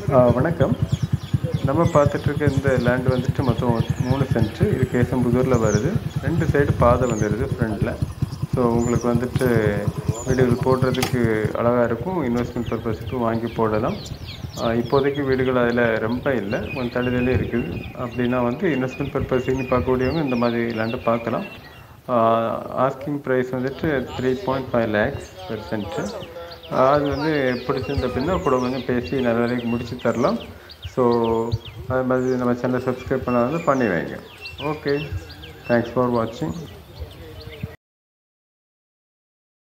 ஆ, வணக்கம் நம்ம பார்த்துட்ருக்க இந்த லேண்ட் வந்துட்டு மொத்தம் மூணு சென்ட்டு இது கேசம்புதூரில் வருது ரெண்டு சைடு பாதை வந்துடுது ஃப்ரண்டில் ஸோ உங்களுக்கு வந்துட்டு வீடுகள் போடுறதுக்கு அழகாக இருக்கும் இன்வெஸ்ட்மெண்ட் பர்பஸுக்கு வாங்கி போடலாம் ஆ, இப்போதைக்கு வீடுகள் அதில் ரொம்ப இல்லை கொஞ்சம் தள்ளுதலே இருக்குது அப்படின்னா வந்து இன்வெஸ்ட்மெண்ட் பர்பஸுக்கு பார்க்கக்கூடியவங்க இந்த மாதிரி லேண்டை பார்க்கலாம் ஆஸ்கிங் ப்ரைஸ் வந்துட்டு three point five lakhs per cent அது வந்து பிடிச்சிருந்த அப்படின்னா கூட கொஞ்சம் பேசி நல்ல விலைக்கு முடிச்சு தரலாம் ஸோ அது மாதிரி நம்ம சேனலை சப்ஸ்கிரைப் பண்ண வந்து பண்ணி வைங்க ஓகே தேங்க்ஸ் ஃபார் வாட்சிங்